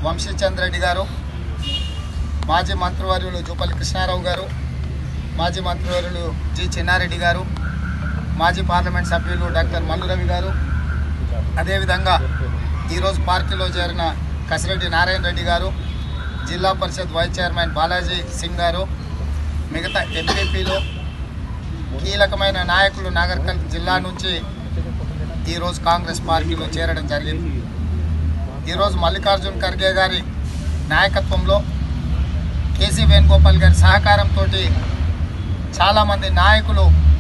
వంశీచంద్ర రెడ్డి గారు మాజీ మంత్రివర్యులు జూపల్లి కృష్ణారావు గారు మాజీ మంత్రివర్యులు జి చిన్నారెడ్డి గారు మాజీ పార్లమెంట్ సభ్యులు డాక్టర్ మల్లు రవి గారు అదేవిధంగా ఈరోజు పార్టీలో చేరిన కసిరెడ్డి నారాయణ రెడ్డి గారు జిల్లా పరిషత్ వైస్ చైర్మన్ బాలాజీ సింగ్ గారు మిగతా ఎంపీపీలు కీలకమైన నాయకులు నాగర్కల్ జిల్లా నుంచి ఈరోజు కాంగ్రెస్ పార్టీలో చేరడం జరిగింది ఈరోజు మల్లికార్జున్ ఖర్గే గారి నాయకత్వంలో కేసీ వేణుగోపాల్ గారి సహకారంతో చాలామంది నాయకులు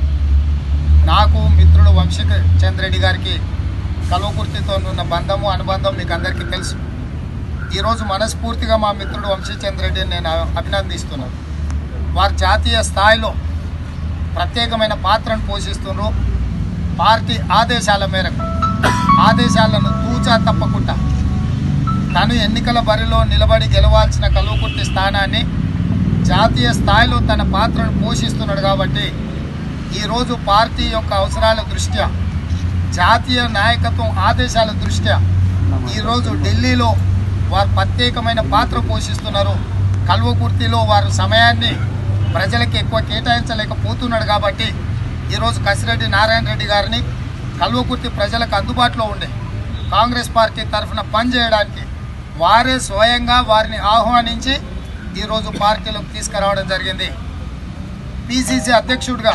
నాకు మిత్రుడు వంశీ చంద్రెడ్డి గారికి కల్వకుర్తితో ఉన్న బంధము అనుబంధం మీకు అందరికీ తెలుసు ఈరోజు మనస్ఫూర్తిగా మా మిత్రుడు వంశీ చంద్రెడ్డిని నేను అభినందిస్తున్నాను వారు జాతీయ స్థాయిలో ప్రత్యేకమైన పాత్రను పోషిస్తున్నారు పార్టీ ఆదేశాల మేరకు ఆదేశాలను తూచా తప్పకుండా తను ఎన్నికల బరిలో నిలబడి గెలవాల్సిన కలువకుర్తి స్థానాన్ని జాతీయ స్థాయిలో తన పాత్రను పోషిస్తున్నాడు కాబట్టి ఈరోజు పార్టీ యొక్క అవసరాల దృష్ట్యా జాతీయ నాయకత్వం ఆదేశాల దృష్ట్యా ఈరోజు ఢిల్లీలో వారు ప్రత్యేకమైన పాత్ర పోషిస్తున్నారు కల్వకుర్తిలో వారు సమయాన్ని ప్రజలకు ఎక్కువ కేటాయించలేకపోతున్నాడు కాబట్టి ఈరోజు కసిరెడ్డి నారాయణ రెడ్డి గారిని కల్వకుర్తి ప్రజలకు అందుబాటులో ఉండే కాంగ్రెస్ పార్టీ తరఫున పనిచేయడానికి వారే స్వయంగా వారిని ఆహ్వానించి ఈరోజు పార్టీలోకి తీసుకురావడం జరిగింది పిసిసి అధ్యక్షుడిగా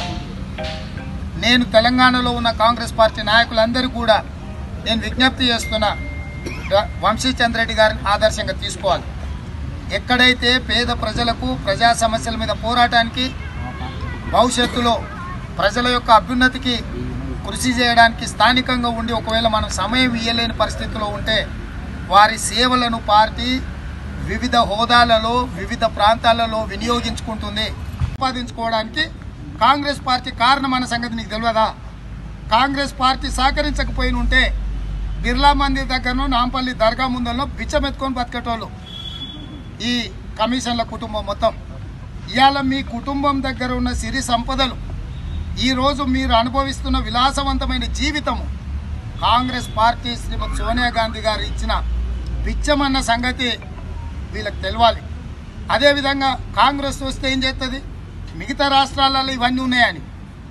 నేను తెలంగాణలో ఉన్న కాంగ్రెస్ పార్టీ నాయకులందరూ కూడా నేను విజ్ఞప్తి చేస్తున్నా ర- వంశీచంద్రెడ్డి గారిని ఆదర్శంగా తీసుకోవాలి ఎక్కడైతే పేద ప్రజలకు ప్రజా సమస్యల మీద పోరాటానికి భవిష్యత్తులో ప్రజల యొక్క అభ్యున్నతికి కృషి చేయడానికి స్థానికంగా ఉండి ఒకవేళ మనం సమయం ఇయ్యలేని పరిస్థితిలో ఉంటే వారి సేవలను పార్టీ వివిధ హోదాలలో వివిధ ప్రాంతాలలో వినియోగించుకుంటుంది సంపాదించుకోవడానికి కాంగ్రెస్ పార్టీ కారణం అన్న సంగతి నీకు తెలియదా కాంగ్రెస్ పార్టీ సహకరించకపోయిన ఉంటే బిర్లా మందిర్ దగ్గరనో నాంపల్లి దర్గా ముందరనో బిచ్చమెత్తుకొని బతికేటోళ్ళు ఈ కమిషన్ల కుటుంబం మొత్తం ఇవాళ మీ కుటుంబం దగ్గర ఉన్న సిరి సంపదలు ఈరోజు మీరు అనుభవిస్తున్న విలాసవంతమైన జీవితము కాంగ్రెస్ పార్టీ శ్రీమతి సోనియా గాంధీ గారు ఇచ్చిన బిచ్చమన్న సంగతి వీళ్ళకి తెలవాలి అదేవిధంగా కాంగ్రెస్ వస్తే ఏం చేస్తుంది మిగతా రాష్ట్రాలలో ఇవన్నీ ఉన్నాయని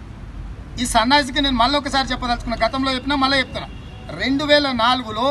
ఈ సన్నాసికి నేను మళ్ళీ ఒకసారి చెప్పదలుచుకున్నా గతంలో చెప్పినా మళ్ళీ చెప్తున్నా రెండు వేల నాలుగులో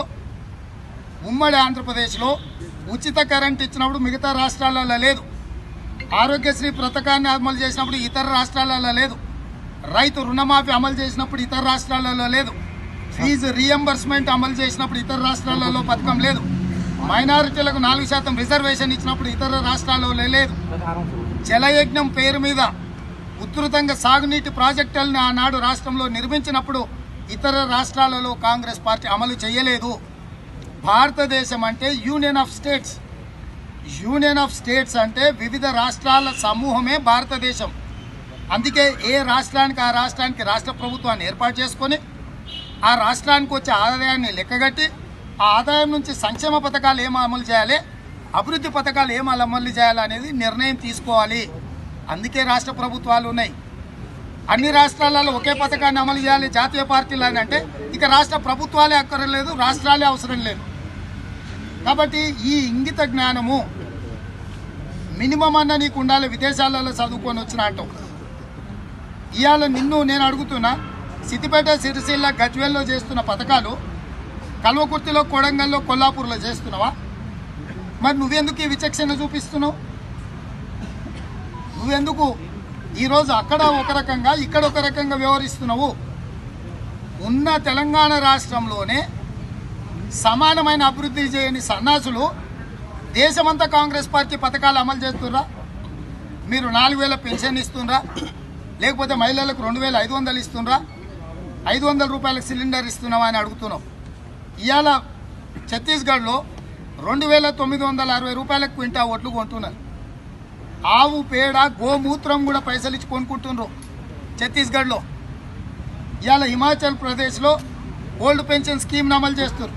ఉమ్మడి ఆంధ్రప్రదేశ్లో ఉచిత కరెంట్ ఇచ్చినప్పుడు మిగతా రాష్ట్రాలలో లేదు ఆరోగ్యశ్రీ పథకాన్ని అమలు చేసినప్పుడు ఇతర రాష్ట్రాలలో లేదు రైతు రుణమాఫీ అమలు చేసినప్పుడు ఇతర రాష్ట్రాలలో లేదు ఫీజు రీఎంబర్స్మెంట్ అమలు చేసినప్పుడు ఇతర రాష్ట్రాలలో పథకం లేదు మైనారిటీలకు నాలుగు శాతం రిజర్వేషన్ ఇచ్చినప్పుడు ఇతర రాష్ట్రాలలో లేదు జలయజ్ఞం పేరు మీద ఉధృతంగా సాగునీటి ప్రాజెక్టులను ఆనాడు రాష్ట్రంలో నిర్మించినప్పుడు ఇతర రాష్ట్రాలలో కాంగ్రెస్ పార్టీ అమలు చేయలేదు భారతదేశం అంటే union of states union of states అంటే వివిధ రాష్ట్రాల సమూహమే భారతదేశం అందుకే ఏ రాష్ట్రానికి ఆ రాష్ట్రానికి రాష్ట్ర ప్రభుత్వాన్ని ఏర్పాటు చేసుకొని ఆ రాష్ట్రానికి వచ్చే ఆదాయాన్ని లెక్కగట్టి ఆ ఆదాయం నుంచి సంక్షేమ పథకాలు ఏం అమలు చేయాలి అభివృద్ధి పథకాలు ఏం అమలు చేయాలి అనేది నిర్ణయం తీసుకోవాలి అందుకే రాష్ట్ర ప్రభుత్వాలు ఉన్నాయి అన్ని రాష్ట్రాలలో ఒకే పథకాన్ని అమలు చేయాలి జాతీయ పార్టీలు అని అంటే ఇక రాష్ట్ర ప్రభుత్వాలే అక్కర్లేదు రాష్ట్రాలే అవసరం లేదు కాబట్టి ఈ ఇంగిత జ్ఞానము మినిమం అన్న నీకు ఉండాలి విదేశాలలో చదువుకొని వచ్చిన అంటావు ఇవాళ నిన్ను నేను అడుగుతున్నా సిద్దిపేట సిరిసిల్ల గజ్వేల్లో చేస్తున్న పథకాలు కల్వకుర్తిలో కొడంగల్లో కొల్లాపూర్లో చేస్తున్నావా మరి నువ్వెందుకు ఈ విచక్షణ చూపిస్తున్నావు నువ్వెందుకు ఈరోజు అక్కడ ఒక రకంగా ఇక్కడ ఒక రకంగా వ్యవహరిస్తున్నావు ఉన్న తెలంగాణ రాష్ట్రంలోనే సమానమైన అభివృద్ధి చేయని సన్నాసులు దేశమంతా కాంగ్రెస్ పార్టీ పథకాలు అమలు చేస్తుర్రా మీరు నాలుగు వేల పెన్షన్ ఇస్తుండ్రా లేకపోతే మహిళలకు రెండు వేల ఐదు వందలు ఇస్తుండ్రా ఐదు వందల రూపాయలకు సిలిండర్ ఇస్తున్నావా అని అడుగుతున్నాం ఇవాళ ఛత్తీస్గఢ్లో రెండు వేల తొమ్మిది వందల అరవై రూపాయలకు క్వింటా ఒట్లు కొంటున్నారు ఆవు పేడ గోమూత్రం కూడా పైసలు ఇచ్చి కొనుక్కుంటున్నారు ఛత్తీస్గఢ్లో ఇవాళ హిమాచల్ ప్రదేశ్లో ఓల్డ్ పెన్షన్ స్కీమ్ని అమలు చేస్తున్నారు